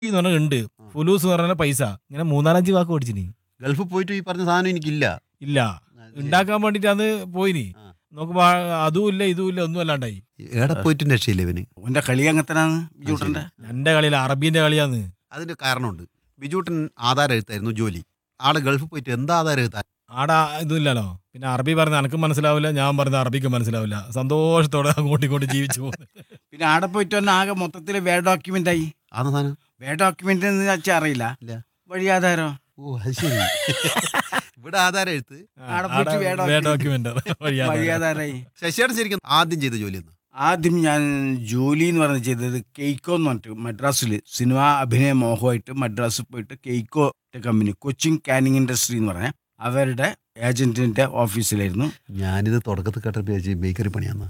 എന്ന് പറഞ്ഞാൽ ഉണ്ട് ഫുലൂസ് എന്ന് പറഞ്ഞാൽ പൈസ ഇങ്ങനെ മൂന്നാലഞ്ച് വാക്ക് പഠിച്ചിനി ഗൾഫിൽ പോയിട്ട് ഈ പറഞ്ഞ സാധനം എനിക്കില്ല ഇല്ല ഉണ്ടാക്കാൻ വേണ്ടിട്ട് അന്ന് പോയിനി ആ. നോക്കുമ്പോ അതും ഇല്ല ഇതും ഇല്ല ഒന്നും അല്ലാണ്ടായി എവിടെ പോയിട്ടും രക്ഷയില്ല ഇവന് ഓന്റെ കളി അങ്ങനത്തനാണ് ബിജൂട്ടന്റെ എന്റെ കളിയില്ല അറബീന്റെ കളിയാന്ന് അതിന്റെ കാരണമുണ്ട് ബിജൂട്ടൻ ആധാരം എഴുത്തായിരുന്നു ജോലി ആള് ഗൾഫിൽ പോയിട്ട് എന്താ ആധാരം എഴുത്താൻ ആടാ ഇതുമില്ലല്ലോ പിന്നെ അറബി പറഞ്ഞ എനക്കും മനസ്സിലാവില്ല ഞാൻ പറഞ്ഞ അറബിക്കും മനസ്സിലാവില്ല സന്തോഷത്തോടെ അങ്ങോട്ടും ഇങ്ങോട്ടും ജീവിച്ചു പോകുന്നു പിന്നെ ആടെ പോയിട്ട് തന്നെ ആകെ മൊത്തത്തിൽ വേ ഡോക്യുമെന്റ് ആയി ആന്ന സാധനം വേ ഡോക്യുമെന്റ് എന്ന് വെച്ചാൽ അറിയില്ല ഇല്ല. വഴിയാധാരോ ഓ അത് ശരി ഇവിടെ ആധാരം എഴുത്ത് ആടെ പോയിട്ട് വേ document. ഡോക്യുമെന്റ് വഴിയാധാരായി ശശിയാണ് ശരിക്കും ആദ്യം ചെയ്ത ജോലി എന്ന് ആദ്യം ഞാൻ ജോലി എന്ന് പറഞ്ഞ് ചെയ്തത് കെയ്ക്കോ എന്ന് പറഞ്ഞിട്ട് മദ്രാസിൽ സിനിമ അഭിനയ മോഹമായിട്ട് മദ്രാസിൽ പോയിട്ട് KAICO company Cochin canning industry എന്ന് പറഞ്ഞ അവരുടെ ഏജന്റിന്റെ ഓഫീസിലായിരുന്നു ഞാനിത് തുടക്കത്തിൽ കേട്ടപ്പോൾ ബേക്കറി പണിയാന്ന്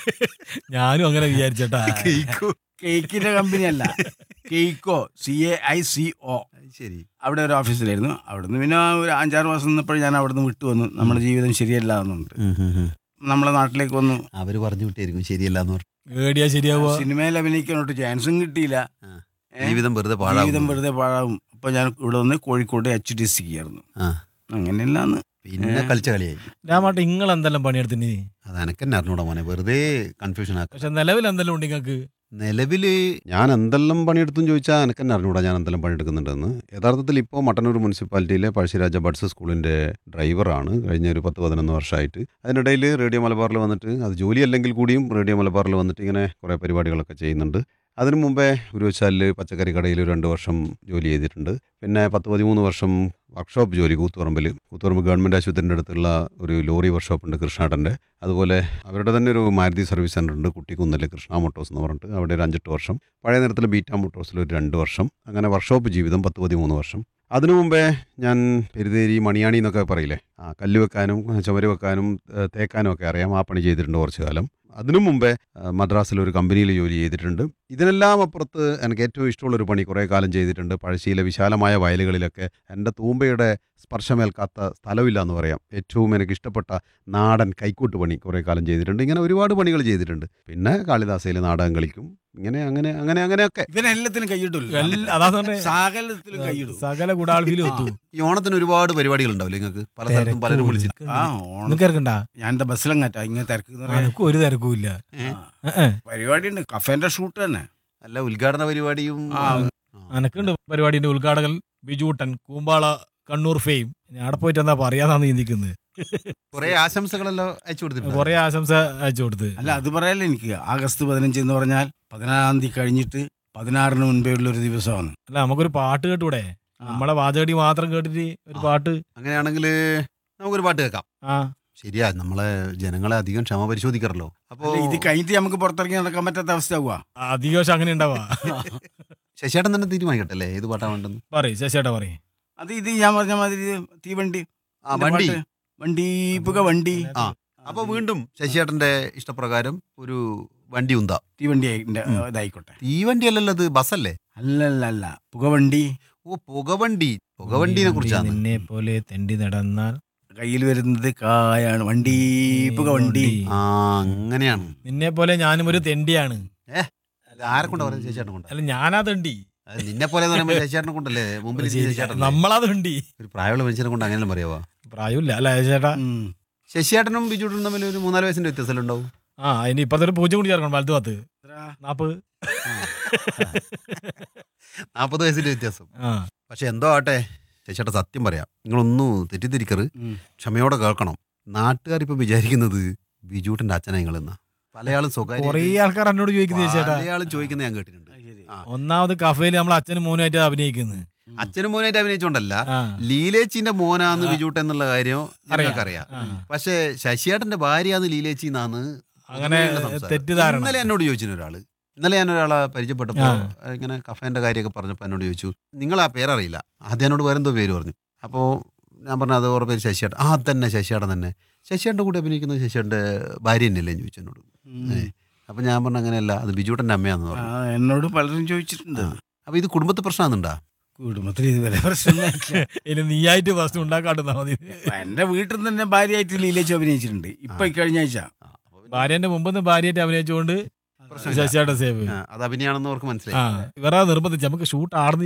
ഞാനും അങ്ങനെ വിചാരിച്ചേട്ടാ കേക്കിന്റെ കമ്പനി അല്ല KAICO C A I C O അത് ശരി അവിടെ ഒരു ഓഫീസിലായിരുന്നു അവിടുന്ന് പിന്നെ ഒരു അഞ്ചാറ് മാസം നിന്നപ്പോൾ ഞാൻ അവിടുന്ന് വിട്ടു വന്നു നമ്മുടെ ജീവിതം ശരിയല്ല എന്നുണ്ട് നമ്മളെ നാട്ടിലേക്ക് വന്നു അവര് പറഞ്ഞു വിട്ടായിരിക്കും ശരിയല്ല എന്ന് പറഞ്ഞു ഏടിയാ ശരിയാവുക സിനിമയിൽ അഭിനയിക്കാനോട്ട് ചാൻസും കിട്ടിയില്ല ആ. ഏ? ജീവിതം വെറുതെ ജീവിതം പാഴാകും വെറുതെ പാഴാവും അപ്പൊ ഞാൻ ഇവിടെ വന്ന് കോഴിക്കോട് എച്ച് ഡി സിക്ക് ആയിരുന്നു ആ അങ്ങനെയല്ലാന്ന് പിന്നെ കളിച്ച കളിയായി ഞാൻ മാട്ടെ നിങ്ങൾ എന്തെല്ലാം പണിയെടുത്തിന് അത് എനക്കെന്നെ അറിഞ്ഞൂടാ മോനെ വെറുതെ കൺഫ്യൂഷൻ ആക്കും പക്ഷെ നിലവിൽ എന്തെല്ലാം ഉണ്ട് നിങ്ങൾക്ക് നിലവില് ഞാൻ എന്തെല്ലാം പണിയെടുത്തും ചോദിച്ചാൽ എനക്കെന്നെ അറിഞ്ഞൂടാ ഞാൻ എന്തെല്ലാം പണിയെടുക്കുന്നുണ്ടെന്ന് യഥാർത്ഥത്തിൽ ഇപ്പോൾ മട്ടന്നൂർ മുനിസിപ്പാലിറ്റിയിലെ പഴശ്ശിരാജ ബഡ്സ് സ്കൂളിൻ്റെ ഡ്രൈവറാണ് കഴിഞ്ഞ ഒരു പത്ത് പതിനൊന്ന് വർഷമായിട്ട് അതിനിടയിൽ റേഡിയോ മലബാറിൽ വന്നിട്ട് അത് ജോലിയല്ലെങ്കിൽ കൂടിയും റേഡിയോ മലബാറിൽ വന്നിട്ട് ഇങ്ങനെ കുറേ പരിപാടികളൊക്കെ ചെയ്യുന്നുണ്ട് അതിനു മുമ്പേ ഉരുവച്ചാലിൽ പച്ചക്കറി കടയിൽ രണ്ട് വർഷം ജോലി ചെയ്തിട്ടുണ്ട് പിന്നെ പത്ത് പതിമൂന്ന് വർഷം വർക്ക്ഷോപ്പ് ജോലി കൂത്തുപറമ്പിൽ കൂത്തുപറമ്പ് ഗവൺമെൻറ് ആശുപത്രിൻ്റെ അടുത്തുള്ള ഒരു ലോറി വർക്ക്ഷോപ്പ് ഉണ്ട് കൃഷ്ണാട്ടൻ്റെ അതുപോലെ അവരുടെ തന്നെ ഒരു മാരുതി സർവീസ് സെൻ്റർ ഉണ്ട് കുട്ടിക്കുന്നിൽ കൃഷ്ണ മോട്ടോഴ്സ് എന്ന് പറഞ്ഞിട്ട് അവിടെ ഒരു അഞ്ചെട്ട് വർഷം പഴയ നേരത്തിൽ ബീറ്റ മോട്ടോഴ്സിൽ ഒരു രണ്ട് വർഷം അങ്ങനെ വർക്ക്ഷോപ്പ് ജീവിതം പത്ത് പതിമൂന്ന് വർഷം അതിനു മുമ്പേ ഞാൻ പെരുതേരി മണിയാണി എന്നൊക്കെ പറയില്ലേ ആ കല്ല് വെക്കാനും ചുമര് വെക്കാനും ഏഹ്, തേക്കാനും ഒക്കെ അറിയാം ആ പണി ചെയ്തിട്ടുണ്ട് കുറച്ച് കാലം അതിനു മുമ്പേ ആ, മദ്രാസിൽ ഒരു കമ്പനിയിൽ ജോലി ചെയ്തിട്ടുണ്ട് ഇതിനെല്ലാം അപ്പുറത്ത് എനിക്ക് ഏറ്റവും ഇഷ്ടമുള്ളൊരു പണി കുറേ കാലം ചെയ്തിട്ടുണ്ട് പഴശ്ശിയിലെ വിശാലമായ വയലുകളിലൊക്കെ എൻ്റെ തൂമ്പയുടെ സ്പർശമേൽക്കാത്ത സ്ഥലമില്ല എന്ന് പറയാം ഏറ്റവും എനിക്ക് ഇഷ്ടപ്പെട്ട നാടൻ കൈക്കൂട്ട് പണി കുറേ കാലം ചെയ്തിട്ടുണ്ട് ഇങ്ങനെ ഒരുപാട് പണികൾ ചെയ്തിട്ടുണ്ട് പിന്നെ കാളിദാസയിൽ നാടകം കളിക്കും ഇങ്ങനെ അങ്ങനെ അങ്ങനെ അങ്ങനെയൊക്കെ ഇവനെല്ലാത്തിനും കൈയിട്ടില്ല എല്ലാ- അതാ പറഞ്ഞെ. സകലത്തിലും കൈയിടും സകല ഗുഡാൾഫിലും എത്തും ഈ ഓണത്തിന് ഒരുപാട് പരിപാടികൾ ഉണ്ടാവില്ലേ നിങ്ങൾക്ക് പല സ്ഥലത്തും പലരും വിളിച്ചിട്ട് ആ ഓണം നിങ്ങൾക്ക് ഇറക്കണ്ട ഞാൻ എന്റെ ബസ്സിലങ്ങാറ്റാ ഇങ്ങനെ തിരക്ക് എനിക്ക് ഒരു തിരക്കും ഇല്ല പരിപാടി ഉണ്ട് കഫേന്റെ ഷൂട്ട് തന്നെ അല്ല ഉദ്ഘാടന പരിപാടിയും ആ. എനക്കുണ്ട് പരിപാടിന്റെ ഉദ്ഘാടകൻ ബിജൂട്ടൻ കൂമ്പാള കണ്ണൂർ ഫെയിം ഞാൻ അവിടെ പോയിട്ട് എന്താ പറയാന്നാണ് ചിന്തിക്കുന്നത് കുറെ ആശംസകളെല്ലാം അയച്ചു കൊടുത്തിട്ടുണ്ട് കുറെ ആശംസ അയച്ചു കൊടുത്ത് അല്ല അത് പറയാലോ എനിക്ക് ആഗസ്റ്റ് പതിനഞ്ച് എന്ന് പറഞ്ഞാൽ പതിനാറാം തീയതി കഴിഞ്ഞിട്ട് പതിനാറിന് മുൻപേ ഉള്ള ഒരു ദിവസമാണ് അല്ല നമുക്കൊരു പാട്ട് കേട്ടൂടെ നമ്മളെ വാചകടി മാത്രം കേട്ടിട്ട് ഒരു ആ. പാട്ട് അങ്ങനെയാണെങ്കിൽ നമുക്കൊരു പാട്ട് കേൾക്കാം ആ ശരിയാ നമ്മളെ ജനങ്ങളെ അധികം ക്ഷമ പരിശോധിക്കാറല്ലോ അപ്പോ അല്ല, ഇത് കഴിഞ്ഞിട്ട് നമുക്ക് പുറത്തിറങ്ങി നടക്കാൻ പറ്റാത്ത അവസ്ഥ ആവുക അധികം പക്ഷെ അങ്ങനെ ഉണ്ടാവാ ശശിയേട്ടൻ തന്നെ തീരുമാനിക്കട്ടെ അല്ലേ ഏത് പാട്ടാ വേണ്ടെന്ന് പറയ് ശശിയേട്ടാ പറയ് അത് ഇത് ഞാൻ പറഞ്ഞ മാതിരി ഇത് തീവണ്ടി ആ വണ്ടി പാട്ട്. വണ്ടി പുക വണ്ടി ആ. അപ്പൊ വീണ്ടും ശശിയേട്ടന്റെ ഇഷ്ടപ്രകാരം ഒരു വണ്ടി ഉന്താ തീവണ്ടി ആയിന്റെ, ഇതായിക്കോട്ടെ തീവണ്ടി അല്ലല്ലോ അത് ബസ്സല്ലേ അല്ലല്ല അല്ല പുകവണ്ടി ഓ പുകവണ്ടി പുകവണ്ടിനെ കുറിച്ചാണ് നിന്നെ പോലെ തെണ്ടി നടന്നാൽ കയ്യിൽ വരുന്നത് കായാണ് വണ്ടി പുകവണ്ടി ആ അങ്ങനെയാണ് നിന്നെ പോലെ ഞാനും ഒരു തെണ്ടിയാണ് അത് ആരെ കൊണ്ടാ പറയുന്നത് ശശിയേട്ടൻ കൊണ്ടാ അല്ല ഞാനാ തെണ്ടി അത് നിന്നെ പോലെ എന്ന് പറയുമ്പോൾ ശശിയേട്ടനെ കൊണ്ടല്ലേ മുമ്പിൽ ഇരിക്കുന്ന ശശിയേട്ടൻ നമ്മളാ തെണ്ടി ഒരു പ്രായമുള്ള മനുഷ്യനെ കൊണ്ട് അങ്ങനെയല്ലേ പറയാവാ പ്രായമില്ല അല്ല ചേട്ടാ ഉം. ശശിയേട്ടനും ബിജുട്ടനും തമ്മിൽ ഒരു മൂന്നാല് വയസ്സിന്റെ വ്യത്യാസം ഉണ്ടാവും ആ ഇനി ഇപ്പത്തെ ഒരു പൂജ്യം കൂടി ചേർക്കണം വലത്ത് പത്ത് എത്ര? നാപ്പത് നാൽപ്പത് വയസ്സിന്റെ വ്യത്യാസം ആ പക്ഷെ എന്തോ ആട്ടെ ശശിയേട്ട സത്യം പറയാം നിങ്ങളൊന്നും തെറ്റിദ്ധരിക്കറ് ഉം. ക്ഷമയോടെ കേൾക്കണം നാട്ടുകാർ ഇപ്പൊ വിചാരിക്കുന്നത് ബിജുട്ടന്റെ അച്ഛനെ നിങ്ങളെന്നാ പലയാളും കൊറേ സ്വകാര്യ ആൾക്കാർ എന്നോട് ചോദിക്കുന്നത് ചേട്ടാ പലയാളും ചോദിക്കുന്നത് ഞാൻ കേട്ടിട്ടുണ്ട് അത് ശരി. ആ. ഒന്നാമത് കഫേല് നമ്മൾ അച്ഛനും മോനുമായിട്ട് അഭിനയിക്കുന്നത് അച്ഛനും മോനായിട്ട് അഭിനയിച്ചോണ്ടല്ല ആ ലീലേച്ചിന്റെ മോനാന്ന് ആ. ബിജുട്ടൻ എന്നുള്ള കാര്യം ഞങ്ങൾക്കറിയാം ആ. പക്ഷെ ശശിയേട്ടന്റെ ഭാര്യയാന്ന് ലീലേച്ചി എന്നാണ് അങ്ങനെ പൊതുവെയുള്ള സംസാരം. തെറ്റിദ്ധാരണ ഇന്നലെ എന്നോട് ചോദിച്ചു ഒരാള് ഇന്നലെ ഞാൻ ഒരാളെ പരിചയപ്പെട്ടപ്പോ ആ. ഇങ്ങനെ കഫേന്റെ കാര്യമൊക്കെ പറഞ്ഞപ്പോ എന്നോട് ചോദിച്ചു നിങ്ങൾ ആ പേരറിയില്ല ആദ്യം എന്നോട് വേറെന്തോ പേര് പറഞ്ഞു അപ്പോൾ ഞാൻ പറഞ്ഞു അത് ഓരോ പേര് ശശിയേട്ടൻ ആ തന്നെ ശശിയേട്ടൻ തന്നെ ശശിയേട്ടൻ്റെ കൂടെ അഭിനയിക്കുന്നത് ശശിയേട്ടൻ്റെ ഭാര്യ തന്നെയല്ലേ എന്ന് ചോദിച്ചു എന്നോട് ഉം. ഏ. അപ്പൊ ഞാൻ പറഞ്ഞു അങ്ങനെയല്ല അത് ബിജുട്ടന്റെ അമ്മയാന്ന് ആ, പറഞ്ഞു എന്നോട് പലരും ചോദിച്ചിട്ടുണ്ട് ആ. അപ്പൊ ഇത് കുടുംബത്തെ പ്രശ്നമാണെന്നുണ്ടാ കുടുംബത്തിൽ ഇതുവരെ പ്രശ്നമൊന്നുമില്ല ഇനി നീയായിട്ട് ഫസ്റ്റ് ഉണ്ടാക്കാട്ടുന്നാ മതി എന്റെ വീട്ടിൽ തന്നെ ഭാര്യയായിട്ട് ലീലേച്ച് അഭിനയിച്ചിട്ടുണ്ട് ഇപ്പൊ ഈ കഴിഞ്ഞ ആഴ്ച ഭാര്യന്റെ മുമ്പ് ഭാര്യയായിട്ട് അഭിനയിച്ചുകൊണ്ട് പ്രശ്നമില്ല. ശശിയുടെ സേവ് ആ, അത് അഭിനയാണെന്ന് അവർക്ക് മനസ്സിലായി ആ ഇവരാ നിർബന്ധിച്ച് നമുക്ക് ഷൂട്ട് ആർന്ന്